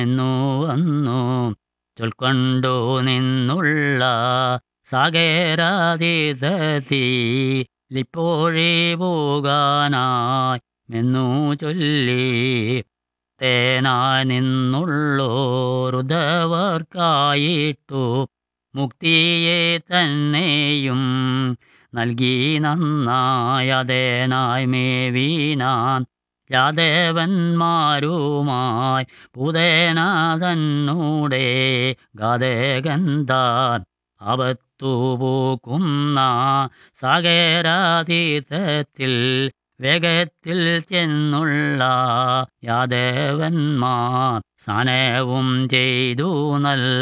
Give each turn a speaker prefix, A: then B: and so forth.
A: എന്നു വന്നു ചൊൽക്കൊണ്ടു നിന്നുള്ള സാഗേരാതീതത്തിലിപ്പോഴേ പോകാനായി എന്നു ചൊല്ലി തേനായി നിന്നുള്ളോരുദവർക്കായിട്ടു മുക്തിയെ തന്നെയും നൽകി നന്നായതേനായി മേവീനാൻ ജാദേവന്മാരുമായി പൂതേന തന്നൂടെ ഗാതകന്താൻ അവത്തു പൂക്കുന്ന സാഗേരാതീതത്തിൽ വേഗത്തിൽ ചെന്നുള്ള യാദവന്മാർ സ്നാനവും ചെയ്തു നൽ